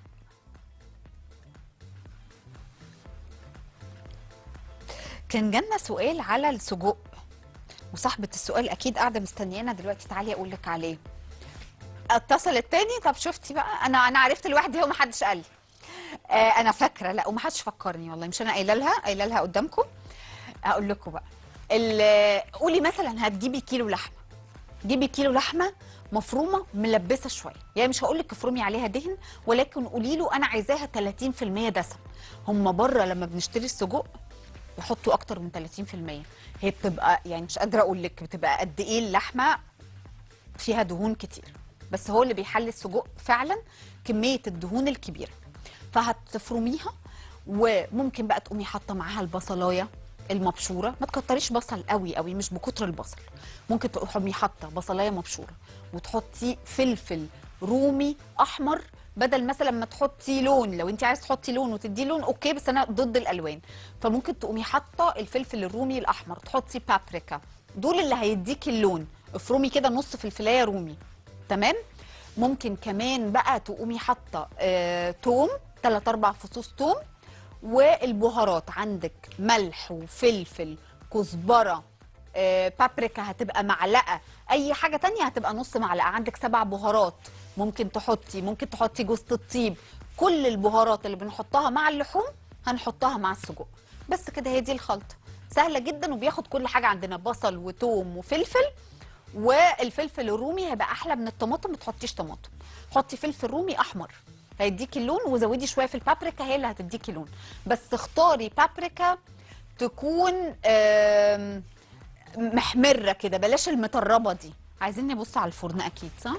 كان جالنا سؤال على السجق وصاحبة السؤال أكيد قاعدة مستنيانا دلوقتي تعالي أقول لك عليه اتصل التاني طب شفتي بقى أنا أنا عرفت لوحدي هو محدش قال لي آه أنا فاكرة لا ومحدش فكرني والله مش أنا قايلة لها قايلة لها قدامكم أقول لكم بقى ال- قولي مثلا هتجيبي كيلو لحمة جيبي كيلو لحمه مفرومه ملبسه شويه يعني مش هقول لك افرمي عليها دهن ولكن قولي له انا عايزاها 30% دسم هم بره لما بنشتري السجق يحطوا اكتر من 30% هي بتبقى يعني مش قادره اقول لك بتبقى قد ايه اللحمه فيها دهون كتير بس هو اللي بيحلي السجق فعلا كميه الدهون الكبيره فهتفرميها وممكن بقى تقومي حاطه معاها البصلايه المبشوره ما تكتريش بصل قوي قوي مش بكتر البصل ممكن تقومي حاطه بصلايه مبشوره وتحطي فلفل رومي احمر بدل مثلا ما تحطي لون لو انت عايز تحطي لون وتدي لون اوكي بس انا ضد الالوان فممكن تقومي حاطه الفلفل الرومي الاحمر تحطي بابريكا دول اللي هيديكي اللون افرمي كده نص فلفلايه رومي تمام ممكن كمان بقى تقومي حاطه آه، توم 3 4 فصوص توم والبهارات عندك ملح وفلفل كزبره آه، بابريكا هتبقى معلقه اي حاجه تانية هتبقى نص معلقه عندك سبع بهارات ممكن تحطي ممكن تحطي جوز الطيب كل البهارات اللي بنحطها مع اللحوم هنحطها مع السجق بس كده هي دي الخلطه سهله جدا وبياخد كل حاجه عندنا بصل وتوم وفلفل والفلفل الرومي هيبقى احلى من الطماطم ما تحطيش طماطم حطي فلفل رومي احمر هيديكي اللون وزودي شويه في البابريكا هي اللي هتديكي لون بس اختاري بابريكا تكون آم، محمره كده بلاش المطربه دي عايزين نبص على الفرن اكيد صح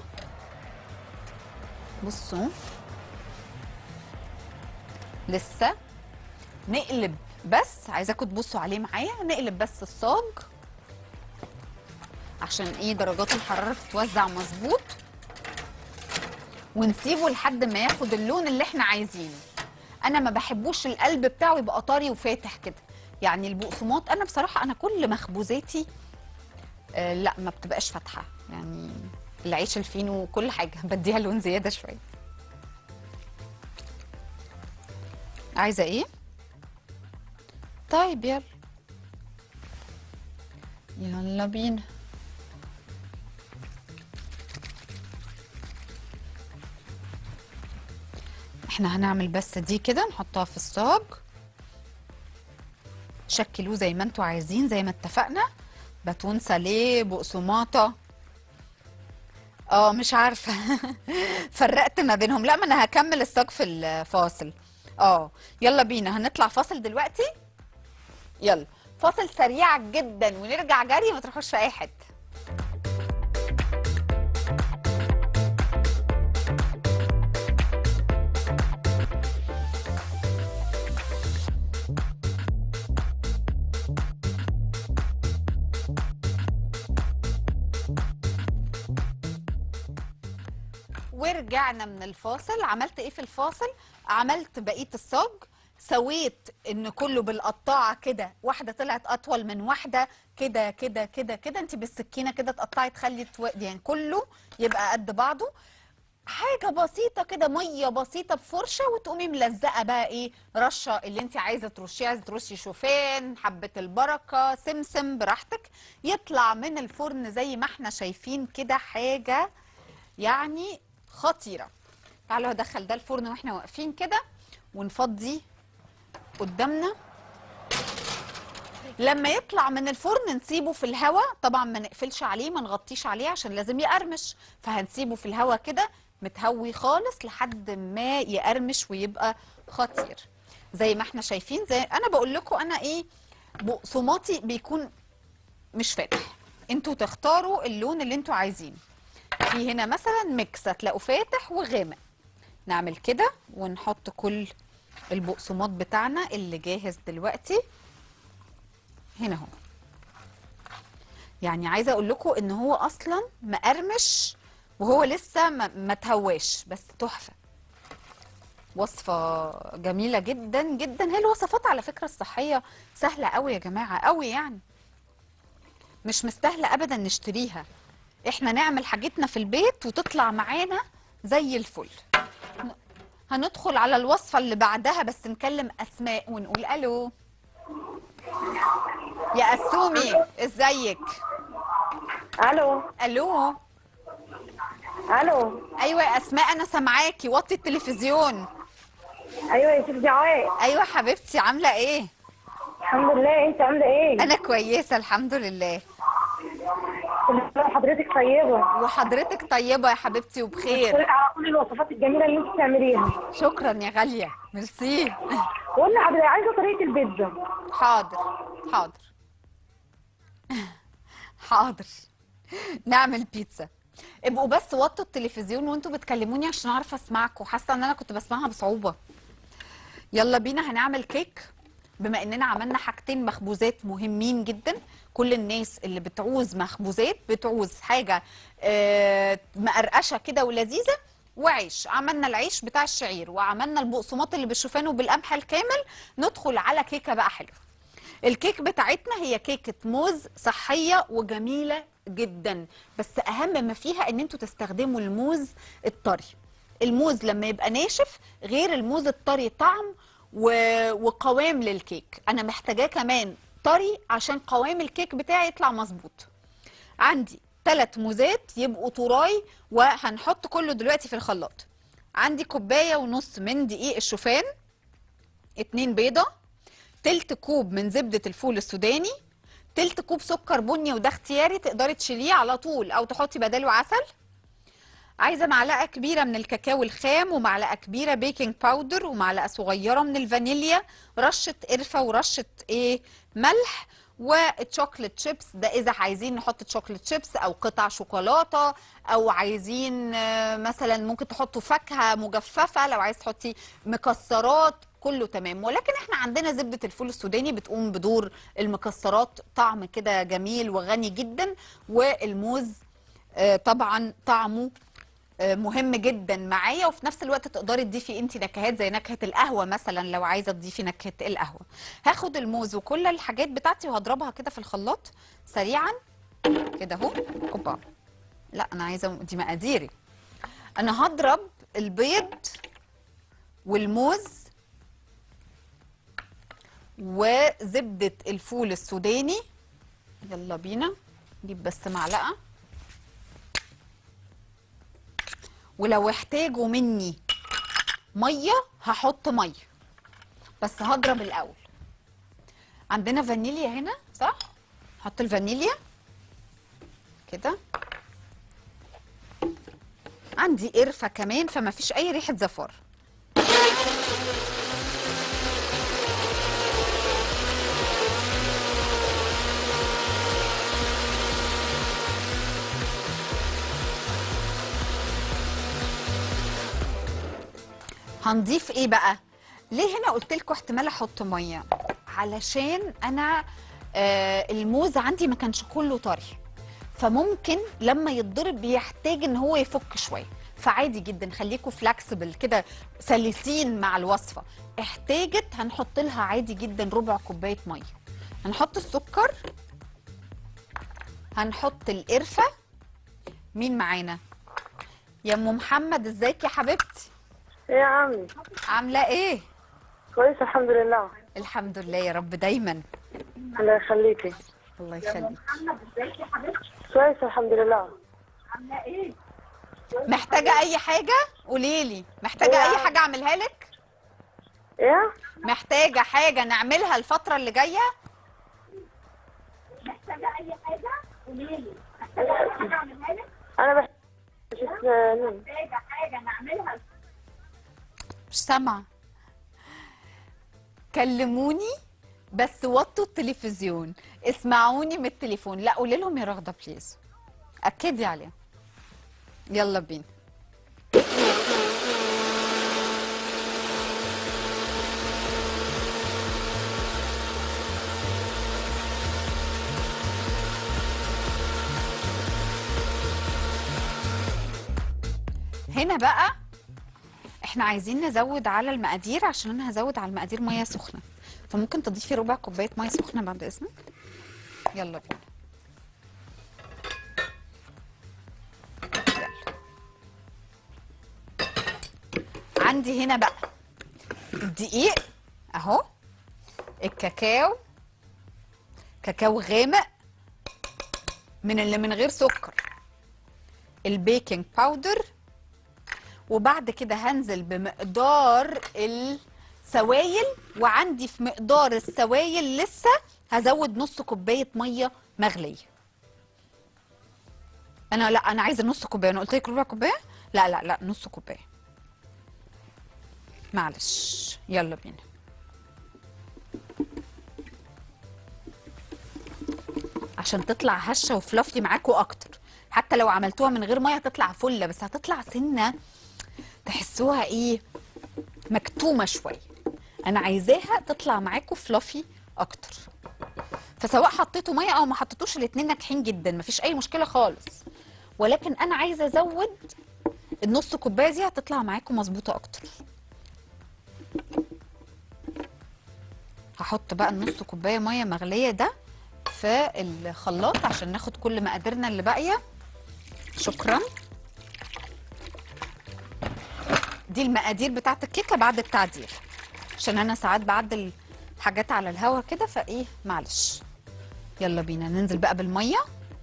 بصوا لسه نقلب بس عايزاكم تبصوا عليه معايا نقلب بس الصاج عشان ايه درجات الحراره تتوزع مظبوط ونسيبه لحد ما ياخد اللون اللي احنا عايزينه انا ما بحبوش القلب بتاعه يبقى طري وفاتح كده يعني البقسماط انا بصراحه انا كل مخبوزاتي آه لا ما بتبقاش فاتحه يعني العيش الفينو وكل حاجه بديها لون زياده شويه عايزه ايه طيب يلا يلا بينا احنا هنعمل بس دي كده نحطها في الصاج شكلوه زي ما انتوا عايزين زي ما اتفقنا باتون ساليه بقسماطه اه مش عارفه فرقت ما بينهم لا ما انا هكمل الصاج في الفاصل اه يلا بينا هنطلع فاصل دلوقتي يلا فاصل سريع جدا ونرجع جري ما تروحوش في اي حته ورجعنا من الفاصل عملت ايه في الفاصل عملت بقيه الصاج سويت ان كله بالقطاعه كده واحده طلعت اطول من واحده كده كده كده كده انت بالسكينه كده تقطعي تخلي تو... يعني كله يبقى قد بعضه حاجه بسيطه كده ميه بسيطه بفرشه وتقومي ملزقه بقى ايه رشه اللي انت عايزه ترشيه عايزه ترشي شوفان حبه البركه سمسم براحتك يطلع من الفرن زي ما احنا شايفين كده حاجه يعني خطيره تعالوا هدخل ده الفرن واحنا واقفين كده ونفضي قدامنا لما يطلع من الفرن نسيبه في الهواء طبعا ما نقفلش عليه ما نغطيش عليه عشان لازم يقرمش فهنسيبه في الهواء كده متهوي خالص لحد ما يقرمش ويبقى خطير زي ما احنا شايفين زي انا بقول لكم انا ايه بقسماطي بيكون مش فاتح انتوا تختاروا اللون اللي انتوا عايزينه في هنا مثلا ميكس هتلاقوا فاتح وغامق نعمل كده ونحط كل البقسماط بتاعنا اللي جاهز دلوقتي هنا اهو يعني عايزه اقول لكم ان هو اصلا مقرمش وهو لسه ما ما تهواش بس تحفه وصفه جميله جدا جدا هي الوصفات على فكره الصحيه سهله قوي يا جماعه قوي يعني مش مستاهله ابدا نشتريها احنا نعمل حاجتنا في البيت وتطلع معانا زي الفل هندخل على الوصفه اللي بعدها بس نكلم اسماء ونقول الو يا اسومي ازيك الو الو الو ايوه يا اسماء انا سامعاكي وطي التلفزيون ايوه يا ست دعاء ايوه حبيبتي عامله ايه الحمد لله انت عامله ايه انا كويسه الحمد لله كل سنه وحضرتك طيبه وحضرتك طيبه يا حبيبتي وبخير بشكرك على كل الوصفات الجميله اللي انت بتعمليها شكرا يا غاليه ميرسي بقول لحضرتك عايزه طريقه البيتزا حاضر حاضر حاضر نعمل بيتزا ابقوا بس وطوا التلفزيون وانتوا بتكلموني عشان اعرف اسمعكم حاسه ان انا كنت بسمعها بصعوبه يلا بينا هنعمل كيك بما اننا عملنا حاجتين مخبوزات مهمين جدا كل الناس اللي بتعوز مخبوزات بتعوز حاجه آه، مقرقشه كده ولذيذه وعيش عملنا العيش بتاع الشعير وعملنا البقسماط اللي بالشوفان وبالقمح الكامل ندخل على كيكه بقى حلوه الكيك بتاعتنا هي كيكه موز صحيه وجميله جدا بس اهم ما فيها ان انتوا تستخدموا الموز الطري الموز لما يبقى ناشف غير الموز الطري طعم و... وقوام للكيك انا محتاجاه كمان طري عشان قوام الكيك بتاعي يطلع مظبوط عندي ثلاث موزات يبقوا طراي وهنحط كله دلوقتي في الخلاط عندي كوبايه ونص من دقيق الشوفان اتنين بيضه تلت كوب من زبده الفول السوداني تلت كوب سكر بني وده اختياري تقدري تشيليه على طول او تحطي بداله عسل عايزه معلقه كبيره من الكاكاو الخام ومعلقه كبيره بيكنج باودر ومعلقه صغيره من الفانيليا رشه قرفه ورشه ايه ملح والشوكليت شيبس ده اذا عايزين نحط شوكليت شيبس او قطع شوكولاته او عايزين آه، مثلا ممكن تحطوا فاكهه مجففه لو عايز تحطي مكسرات كله تمام ولكن احنا عندنا زبده الفول السوداني بتقوم بدور المكسرات طعم كده جميل وغني جدا والموز آه، طبعا طعمه آه، مهم جدا معايا وفي نفس الوقت تقدري تضيفي انت نكهات زي نكهه القهوه مثلا لو عايزه تضيفي نكهه القهوه هاخد الموز وكل الحاجات بتاعتي وهضربها كده في الخلاط سريعا كده اهو اوبا لا انا عايزه دي مقاديري انا هضرب البيض والموز وزبده الفول السوداني يلا بينا نجيب بس معلقه ولو احتاجوا مني ميه هحط ميه بس هضرب الاول عندنا فانيليا هنا صح نحط الفانيليا كده عندي قرفه كمان فما فيش اي ريحه زفار هنضيف ايه بقى ليه هنا قلت لكم احتمال احط ميه علشان انا آه الموز عندي ما كانش كله طري فممكن لما يتضرب بيحتاج ان هو يفك شويه فعادي جدا خليكم فلاكسبل كده سلسين مع الوصفه احتاجت هنحط لها عادي جدا ربع كوبايه ميه هنحط السكر هنحط القرفه مين معانا يا ام محمد ازيك يا حبيبتي ايه يا عمي عامله ايه كويس الحمد لله الحمد لله يا رب دايما الله يخليكي الله يخليك كويس الحمد لله محتاجه اي حاجه قولي لي محتاجه اي حاجه اعملها لك ايه محتاجه حاجه نعملها الفتره اللي جايه انا بحب شو اسمه مش سامعه كلموني بس وطوا التلفزيون اسمعوني من التليفون لا قولي لهم يا رغده بليز اكدي عليها يلا بينا هنا بقى احنا عايزين نزود على المقادير عشان انا هزود على المقادير ميه سخنه فممكن تضيفي ربع كوبايه ميه سخنه بعد اذنك يلا بينا يلا. عندي هنا بقى الدقيق اهو الكاكاو كاكاو غامق من اللي من غير سكر البيكنج باودر وبعد كده هنزل بمقدار السوائل وعندي في مقدار السوائل لسه هزود نص كوبايه ميه مغليه انا لا انا عايزه نص كوبايه انا قلت لك ربع كوبايه لا لا لا نص كوبايه معلش يلا بينا عشان تطلع هشه وفلافي معاكوا اكتر حتى لو عملتوها من غير ميه هتطلع فله بس هتطلع سنه تحسوها ايه مكتومه شويه انا عايزاها تطلع معاكوا فلافي اكتر فسواء حطيتوا ميه او ما حطيتوش الاتنين ناجحين جدا مفيش اي مشكله خالص ولكن انا عايزه ازود النص كوبايه دي هتطلع معاكم مظبوطه اكتر هحط بقى النص كوبايه ميه مغليه ده في الخلاط عشان ناخد كل مقاديرنا اللي باقيه شكرا دي المقادير بتاعت الكيكه بعد التعديل عشان انا ساعات بعدل حاجات على الهوا كده فايه معلش يلا بينا ننزل بقى بالميه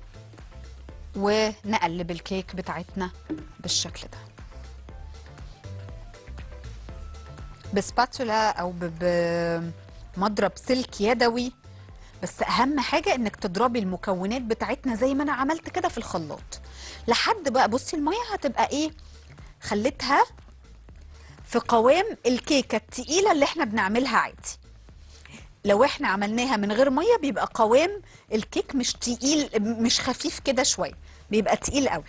ونقلب الكيك بتاعتنا بالشكل ده بسباتولا او ب- بمضرب سلك يدوي بس اهم حاجه انك تضربي المكونات بتاعتنا زي ما انا عملت كده في الخلاط لحد بقى بصي الميه هتبقى ايه خليتها في قوام الكيكه التقيله اللي احنا بنعملها عادي لو احنا عملناها من غير ميه بيبقى قوام الكيك مش تقيل مش خفيف كده شويه بيبقى تقيل قوي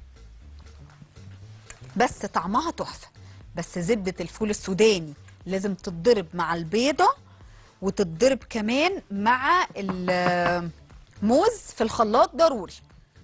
بس طعمها تحفه بس زبده الفول السوداني لازم تتضرب مع البيضه وتتضرب كمان مع الموز في الخلاط ضروري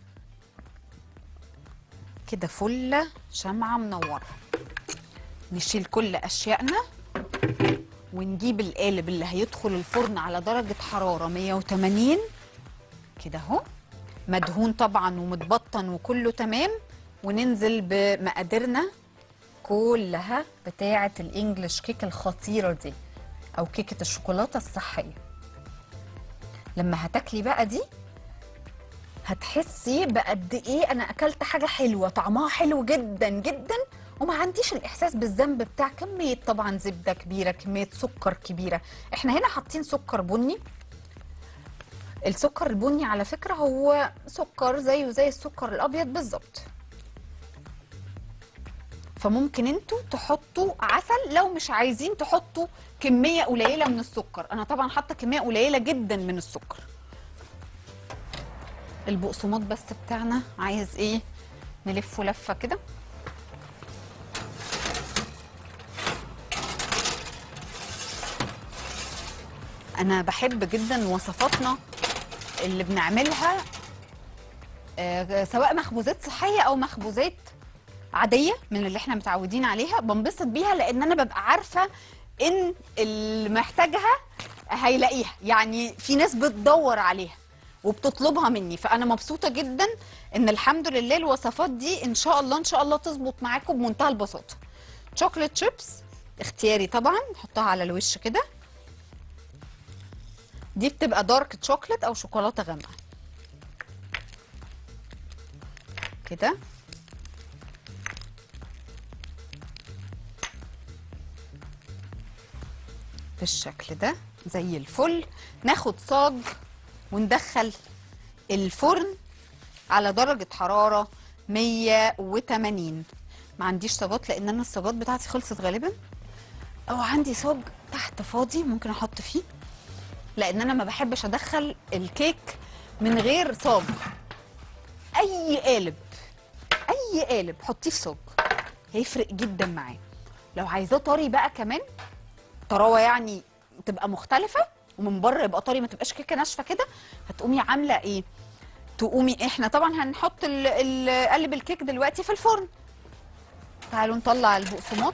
كده فله شمعه منوره نشيل كل اشيائنا ونجيب القالب اللي هيدخل الفرن على درجة حرارة 180 كده اهو مدهون طبعا ومتبطن وكله تمام وننزل بمقاديرنا كلها بتاعة الانجليش كيك الخطيرة دي او كيكة الشوكولاتة الصحية لما هتاكلي بقى دي هتحسي بقد ايه انا اكلت حاجة حلوة طعمها حلو جدا جدا وما عنديش الاحساس بالذنب بتاع كميه طبعا زبده كبيره كميه سكر كبيره احنا هنا حاطين سكر بني السكر البني على فكره هو سكر زيه زي السكر الابيض بالظبط فممكن انتوا تحطوا عسل لو مش عايزين تحطوا كميه قليله من السكر انا طبعا حاطه كميه قليله جدا من السكر البقسماط بس بتاعنا عايز ايه نلفه لفه كده انا بحب جدا وصفاتنا اللي بنعملها آه، سواء مخبوزات صحيه او مخبوزات عاديه من اللي احنا متعودين عليها بنبسط بيها لان انا ببقى عارفه ان اللي محتاجها هيلاقيها يعني في ناس بتدور عليها وبتطلبها مني فانا مبسوطه جدا ان الحمد لله الوصفات دي ان شاء الله ان شاء الله تظبط معاكم بمنتهى البساطه شوكليت شيبس اختياري طبعا نحطها على الوش كده دي بتبقى دارك شوكليت او شوكولاته غامقه كده بالشكل ده زي الفل ناخد صاج وندخل الفرن على درجة حرارة 180 ما عنديش صاجات لان انا الصاجات بتاعتي خلصت غالبا او عندي صاج تحت فاضي ممكن احط فيه لان انا ما بحبش ادخل الكيك من غير صاج اي قالب اي قالب حطيه في صاج هيفرق جدا معاه لو عايزاه طري بقى كمان طراوه يعني تبقى مختلفه ومن بره يبقى طري ما تبقاش كيكه ناشفه كده هتقومي عامله ايه تقومي احنا طبعا هنحط ال- ال- قالب الكيك دلوقتي في الفرن تعالوا نطلع البقسماط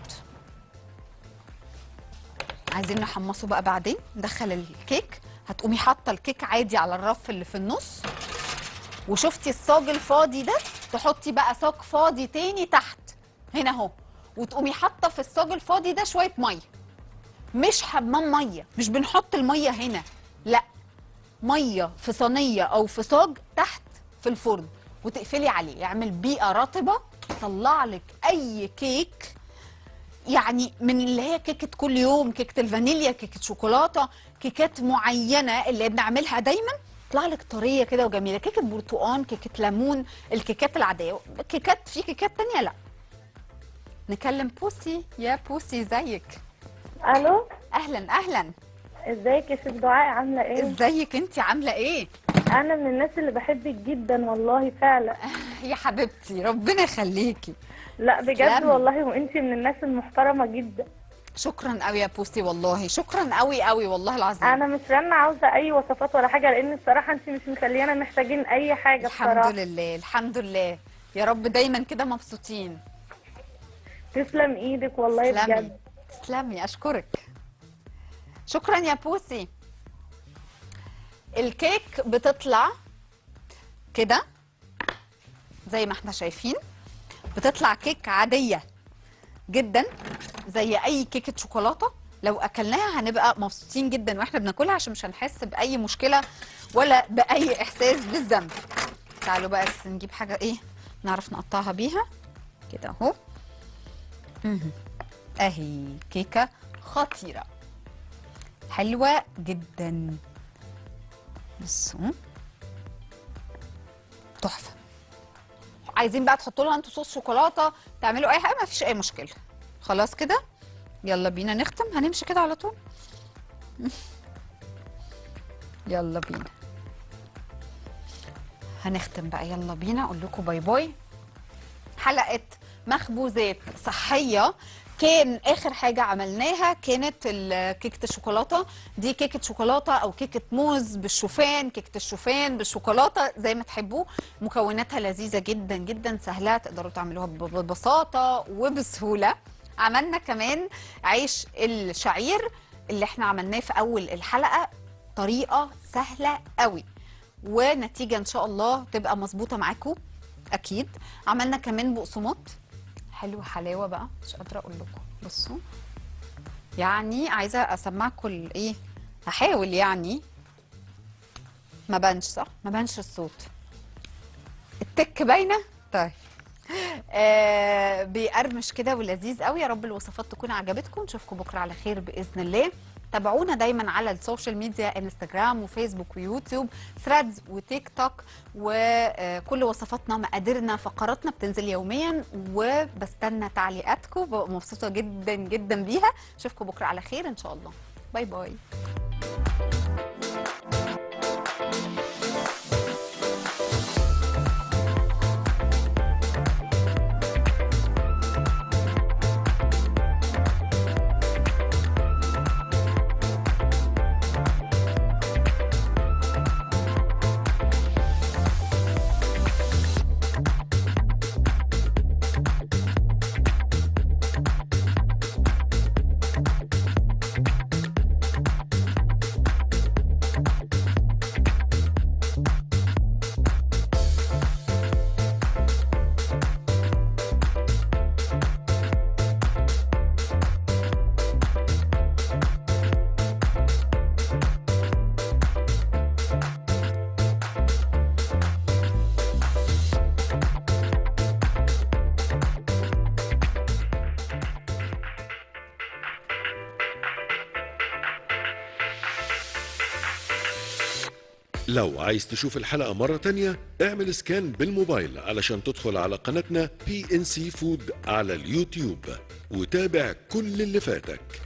عايزين نحمصه بقى بعدين ندخل الكيك هتقومي حاطه الكيك عادي على الرف اللي في النص وشفتي الصاج الفاضي ده تحطي بقى صاج فاضي تاني تحت هنا اهو وتقومي حاطه في الصاج الفاضي ده شويه ميه مش حمام ميه مش بنحط الميه هنا لا ميه في صينيه او في صاج تحت في الفرن وتقفلي عليه يعمل بيئه رطبه يطلع لك اي كيك يعني من اللي هي كيكه كل يوم كيكه الفانيليا كيكه شوكولاته كيكات معينه اللي بنعملها دايما تطلع لك طريه كده وجميله كيكه برتقان كيكه ليمون الكيكات العاديه كيكات في كيكات تانية لا نكلم بوسي يا بوسي زيك الو اهلا اهلا ازيك يا ست دعاء عامله ايه ازيك انت عامله ايه انا من الناس اللي بحبك جدا والله فعلا يا حبيبتي ربنا يخليكي لا بجد تسلمي. والله وانتي من الناس المحترمه جدا شكرا قوي يا بوسي والله شكرا قوي قوي والله العظيم انا مش رنا عاوزه اي وصفات ولا حاجه لان الصراحه انتي مش مخليانا محتاجين اي حاجه الحمد بصراحه لله الحمد لله يا رب دايما كده مبسوطين تسلم ايدك والله تسلمي بجد تسلمي اشكرك شكرا يا بوسي الكيك بتطلع كده زي ما احنا شايفين بتطلع كيك عادية جدا زي اي كيكة شوكولاتة لو اكلناها هنبقى مبسوطين جدا واحنا بناكلها عشان مش هنحس باي مشكلة ولا باي احساس بالذنب تعالوا بقى بس نجيب حاجة ايه نعرف نقطعها بيها كده اهو مهم. اهي كيكه خطيره حلوه جدا بصوا تحفه عايزين بقى تحطوا لها انتوا صوص شوكولاته تعملوا اي حاجه ما فيش اي مشكله خلاص كده يلا بينا نختم هنمشي كده على طول يلا بينا هنختم بقى يلا بينا اقول لكم باي باي حلقه مخبوزات صحيه كان اخر حاجه عملناها كانت ال- كيكه الشوكولاته دي كيكه شوكولاته او كيكه موز بالشوفان كيكه الشوفان بالشوكولاته زي ما تحبوا مكوناتها لذيذه جدا جدا سهله تقدروا تعملوها ب- ببساطه وبسهوله عملنا كمان عيش الشعير اللي احنا عملناه في اول الحلقه طريقه سهله قوي ونتيجه ان شاء الله تبقى مظبوطه معاكم اكيد عملنا كمان بقسماط حلو حلاوه بقى مش قادره اقول لكم بصوا يعني عايزه اسمعكم الايه هحاول يعني ما بانش صح ما بانش الصوت التك باينه طيب آه بيقرمش كده ولذيذ قوي يا رب الوصفات تكون عجبتكم نشوفكم بكره على خير باذن الله تابعونا دايما على السوشيال ميديا انستجرام وفيسبوك ويوتيوب ثريدز وتيك توك وكل وصفاتنا مقاديرنا فقراتنا بتنزل يوميا وبستنى تعليقاتكم ببقى مبسوطه جدا جدا بيها اشوفكم بكره على خير ان شاء الله باي باي لو عايز تشوف الحلقة مرة تانية اعمل سكان بالموبايل علشان تدخل على قناتنا بي ان سي فود على اليوتيوب وتابع كل اللي فاتك